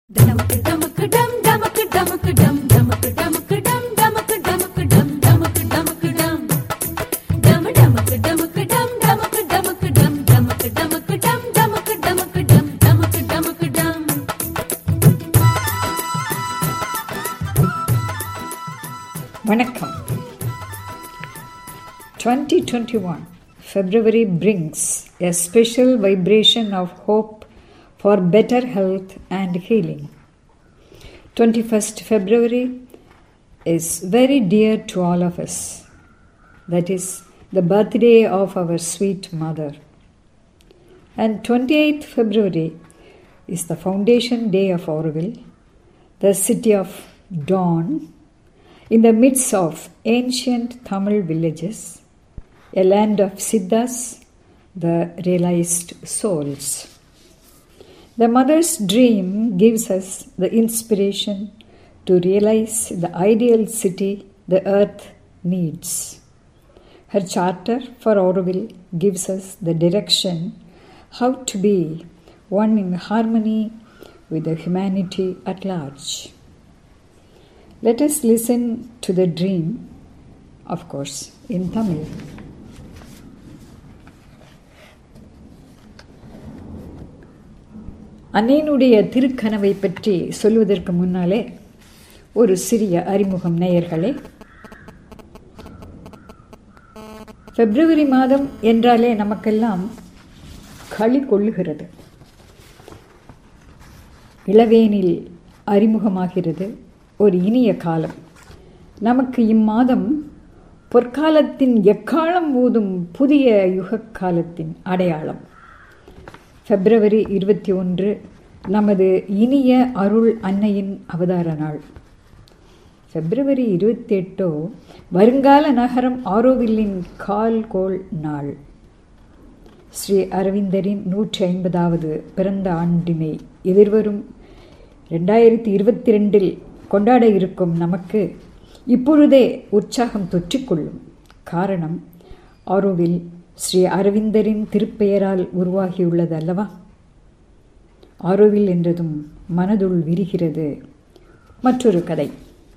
டமக்கு டமக்கு டம் டமக்கு டமக்கு டம் டமக்கு டமக்கு டம் டமக்கு டமக்கு டம் டமக்கு டமக்கு டம் டம டமக்கு டமக்கு டம் டமக்கு டமக்கு டம் டமக்கு டமக்கு டம் டமக்கு டமக்கு டம் டமக்கு டமக்கு டம் வணக்கம் 2021 February brings a special vibration of hope for better health and healing. 21st February is very dear to all of us. That is the birthday of our sweet mother. And 28th February is the foundation day of Auroville, the city of dawn in the midst of ancient Tamil villages, a land of Siddhas, the realized souls. The mother's dream gives us the inspiration to realize the ideal city the earth needs. Her charter for Auroville gives us the direction how to be one in harmony with the humanity at large. Let us listen to the dream, of course, in Tamil. அன்னையினுடைய திருக்கனவை பற்றி சொல்வதற்கு முன்னாலே ஒரு சிறிய அறிமுகம் நேயர்களே பிப்ரவரி மாதம் என்றாலே நமக்கெல்லாம் களி கொள்ளுகிறது இளவேனில் அறிமுகமாகிறது ஒரு இனிய காலம் நமக்கு இம்மாதம் பொற்காலத்தின் எக்காலம் ஊதும் புதிய யுகக் காலத்தின் அடையாளம் பிப்ரவரி இருபத்தி ஒன்று நமது இனிய அருள் அன்னையின் அவதார நாள் பிப்ரவரி இருபத்தி எட்டோ வருங்கால நகரம் ஆரோவில்லின் கால் கோள் நாள் ஸ்ரீ அரவிந்தரின் நூற்றி ஐம்பதாவது பிறந்த ஆண்டினை எதிர்வரும் ரெண்டாயிரத்தி இருபத்தி ரெண்டில் கொண்டாட இருக்கும் நமக்கு இப்பொழுதே உற்சாகம் தொற்றிக்கொள்ளும் காரணம் ஆரோவில் ஸ்ரீ அரவிந்தரின் திருப்பெயரால் உருவாகியுள்ளது அல்லவா ஆரோவில் என்றதும் மனதுள் விரிகிறது மற்றொரு கதை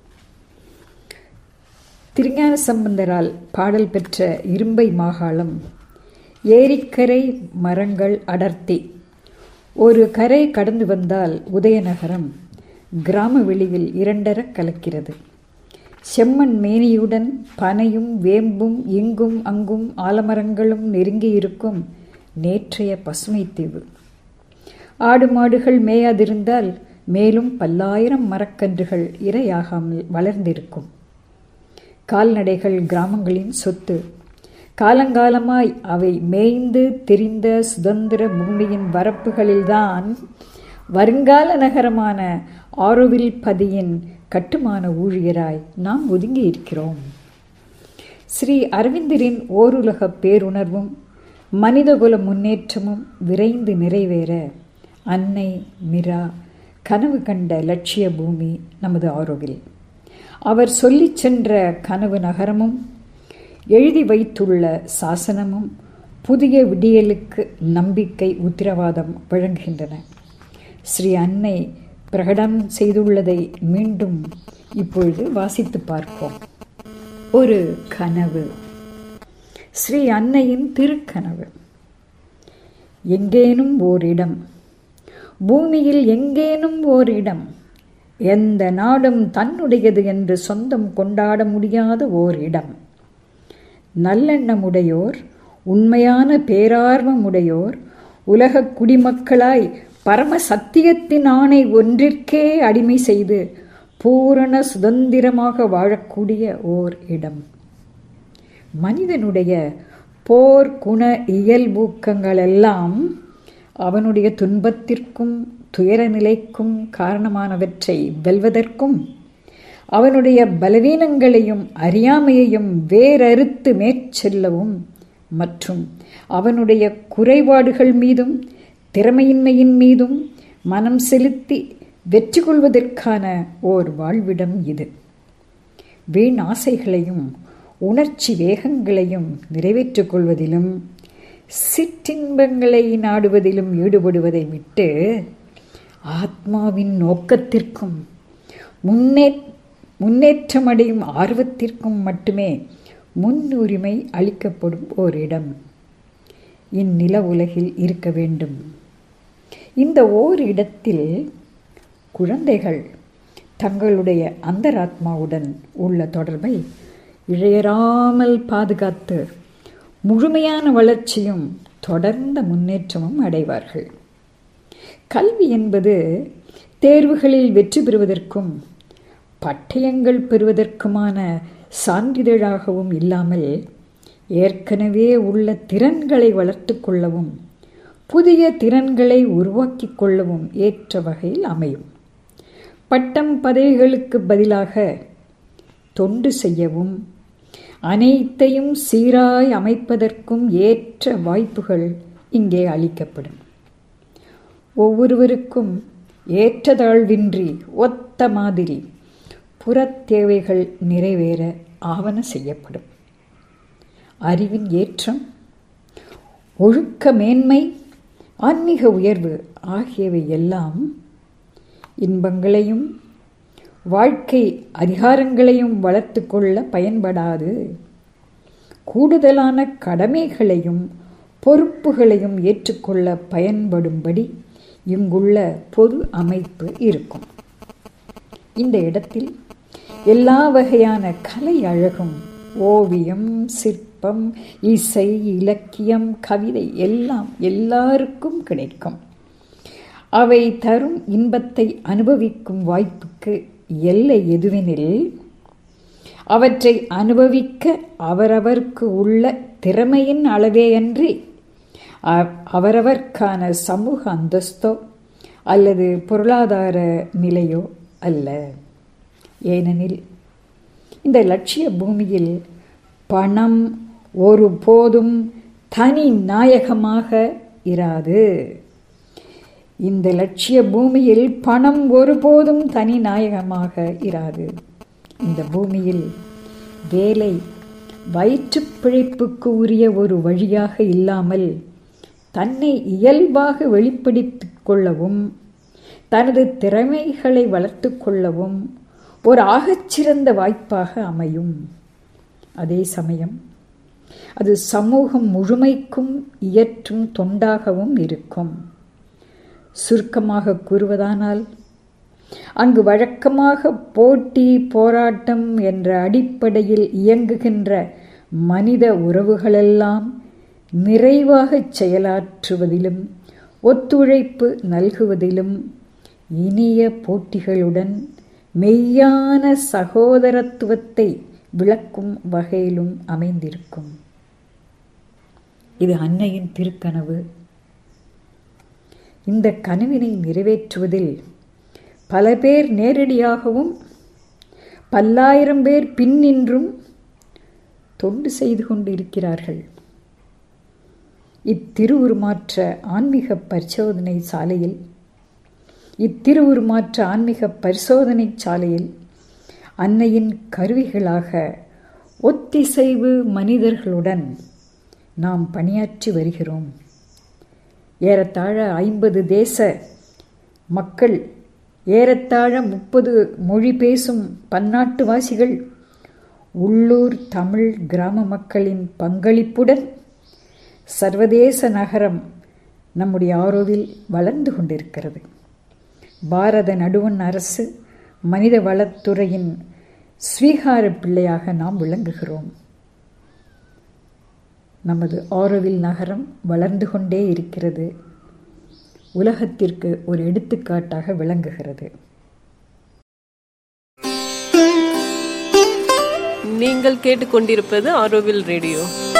திருஞான சம்பந்தரால் பாடல் பெற்ற இரும்பை மாகாளம் ஏரிக்கரை மரங்கள் அடர்த்தி ஒரு கரை கடந்து வந்தால் உதயநகரம் கிராம வெளியில் இரண்டர கலக்கிறது செம்மண் மேனியுடன் பனையும் வேம்பும் இங்கும் அங்கும் ஆலமரங்களும் நெருங்கியிருக்கும் நேற்றைய பசுமை தீவு ஆடு மாடுகள் மேயாதிருந்தால் மேலும் பல்லாயிரம் மரக்கன்றுகள் இரையாகாமல் வளர்ந்திருக்கும் கால்நடைகள் கிராமங்களின் சொத்து காலங்காலமாய் அவை மேய்ந்து தெரிந்த சுதந்திர பூமியின் வரப்புகளில்தான் வருங்கால நகரமான ஆரோவில் பதியின் கட்டுமான ஊழியராய் நாம் ஒதுங்கி இருக்கிறோம் ஸ்ரீ அரவிந்தரின் ஓருலக பேருணர்வும் மனிதகுல முன்னேற்றமும் விரைந்து நிறைவேற அன்னை மிரா கனவு கண்ட லட்சிய பூமி நமது ஆரோவில் அவர் சொல்லிச் சென்ற கனவு நகரமும் எழுதி வைத்துள்ள சாசனமும் புதிய விடியலுக்கு நம்பிக்கை உத்திரவாதம் வழங்குகின்றன ஸ்ரீ அன்னை பிரகடனம் செய்துள்ளதை மீண்டும் இப்பொழுது வாசித்து பார்ப்போம் ஒரு கனவு ஸ்ரீ அன்னையின் திருக்கனவு எங்கேனும் ஓரிடம் பூமியில் எங்கேனும் ஓரிடம் எந்த நாடும் தன்னுடையது என்று சொந்தம் கொண்டாட முடியாத ஓர் இடம் நல்லெண்ணமுடையோர் உண்மையான பேரார்வமுடையோர் உலக குடிமக்களாய் பரம சத்தியத்தின் ஆணை ஒன்றிற்கே அடிமை செய்து பூரண சுதந்திரமாக வாழக்கூடிய ஓர் இடம் மனிதனுடைய போர் குண இயல்பூக்கங்களெல்லாம் அவனுடைய துன்பத்திற்கும் துயர நிலைக்கும் காரணமானவற்றை வெல்வதற்கும் அவனுடைய பலவீனங்களையும் அறியாமையையும் வேறறுத்து மேற்செல்லவும் மற்றும் அவனுடைய குறைபாடுகள் மீதும் திறமையின்மையின் மீதும் மனம் செலுத்தி வெற்றி கொள்வதற்கான ஓர் வாழ்விடம் இது வீண் ஆசைகளையும் உணர்ச்சி வேகங்களையும் நிறைவேற்றிக் கொள்வதிலும் சிற்றின்பங்களை நாடுவதிலும் ஈடுபடுவதை விட்டு ஆத்மாவின் நோக்கத்திற்கும் முன்னே முன்னேற்றமடையும் ஆர்வத்திற்கும் மட்டுமே முன்னுரிமை அளிக்கப்படும் ஓரிடம் இந்நில உலகில் இருக்க வேண்டும் இந்த ஓர் இடத்தில் குழந்தைகள் தங்களுடைய அந்தராத்மாவுடன் உள்ள தொடர்பை இழையறாமல் பாதுகாத்து முழுமையான வளர்ச்சியும் தொடர்ந்த முன்னேற்றமும் அடைவார்கள் கல்வி என்பது தேர்வுகளில் வெற்றி பெறுவதற்கும் பட்டயங்கள் பெறுவதற்குமான சான்றிதழாகவும் இல்லாமல் ஏற்கனவே உள்ள திறன்களை வளர்த்து கொள்ளவும் புதிய திறன்களை உருவாக்கி கொள்ளவும் ஏற்ற வகையில் அமையும் பட்டம் பதவிகளுக்கு பதிலாக தொண்டு செய்யவும் அனைத்தையும் சீராய் அமைப்பதற்கும் ஏற்ற வாய்ப்புகள் இங்கே அளிக்கப்படும் ஒவ்வொருவருக்கும் ஏற்றதாழ்வின்றி ஒத்த மாதிரி புறத் தேவைகள் நிறைவேற ஆவண செய்யப்படும் அறிவின் ஏற்றம் ஒழுக்க மேன்மை ஆன்மீக உயர்வு ஆகியவை எல்லாம் இன்பங்களையும் வாழ்க்கை அதிகாரங்களையும் வளர்த்து கொள்ள பயன்படாது கூடுதலான கடமைகளையும் பொறுப்புகளையும் ஏற்றுக்கொள்ள பயன்படும்படி இங்குள்ள பொது அமைப்பு இருக்கும் இந்த இடத்தில் எல்லா வகையான கலை அழகும் ஓவியம் சிற்பம் இசை இலக்கியம் கவிதை எல்லாம் எல்லாருக்கும் கிடைக்கும் அவை தரும் இன்பத்தை அனுபவிக்கும் வாய்ப்புக்கு எல்லை எதுவெனில் அவற்றை அனுபவிக்க அவரவர்க்கு உள்ள திறமையின் அளவேயன்றி அவரவர்க்கான சமூக அந்தஸ்தோ அல்லது பொருளாதார நிலையோ அல்ல ஏனெனில் இந்த லட்சிய பூமியில் பணம் ஒரு போதும் தனி நாயகமாக இராது இந்த லட்சிய பூமியில் பணம் ஒருபோதும் தனி நாயகமாக இராது இந்த பூமியில் வேலை வயிற்றுப் பிழைப்புக்கு உரிய ஒரு வழியாக இல்லாமல் தன்னை இயல்பாக வெளிப்படுத்திக் கொள்ளவும் தனது திறமைகளை வளர்த்து கொள்ளவும் ஒரு ஆகச்சிறந்த வாய்ப்பாக அமையும் அதே சமயம் அது சமூகம் முழுமைக்கும் இயற்றும் தொண்டாகவும் இருக்கும் சுருக்கமாக கூறுவதானால் அங்கு வழக்கமாக போட்டி போராட்டம் என்ற அடிப்படையில் இயங்குகின்ற மனித உறவுகளெல்லாம் நிறைவாகச் செயலாற்றுவதிலும் ஒத்துழைப்பு நல்குவதிலும் இனிய போட்டிகளுடன் மெய்யான சகோதரத்துவத்தை விளக்கும் வகையிலும் அமைந்திருக்கும் இது அன்னையின் திருக்கனவு இந்த கனவினை நிறைவேற்றுவதில் பல பேர் நேரடியாகவும் பல்லாயிரம் பேர் பின்னின்றும் தொண்டு செய்து கொண்டிருக்கிறார்கள் இத்திருவுருமாற்ற ஆன்மீக பரிசோதனை சாலையில் இத்திருவுருமாற்ற ஆன்மீக பரிசோதனை சாலையில் அன்னையின் கருவிகளாக ஒத்திசைவு மனிதர்களுடன் நாம் பணியாற்றி வருகிறோம் ஏறத்தாழ ஐம்பது தேச மக்கள் ஏறத்தாழ முப்பது மொழி பேசும் பன்னாட்டுவாசிகள் உள்ளூர் தமிழ் கிராம மக்களின் பங்களிப்புடன் சர்வதேச நகரம் நம்முடைய ஆரோவில் வளர்ந்து கொண்டிருக்கிறது பாரத நடுவண் அரசு மனித வளத்துறையின் ஸ்வீகார பிள்ளையாக நாம் விளங்குகிறோம் நமது ஆரோவில் நகரம் வளர்ந்து கொண்டே இருக்கிறது உலகத்திற்கு ஒரு எடுத்துக்காட்டாக விளங்குகிறது நீங்கள் கேட்டுக்கொண்டிருப்பது ஆரோவில் ரேடியோ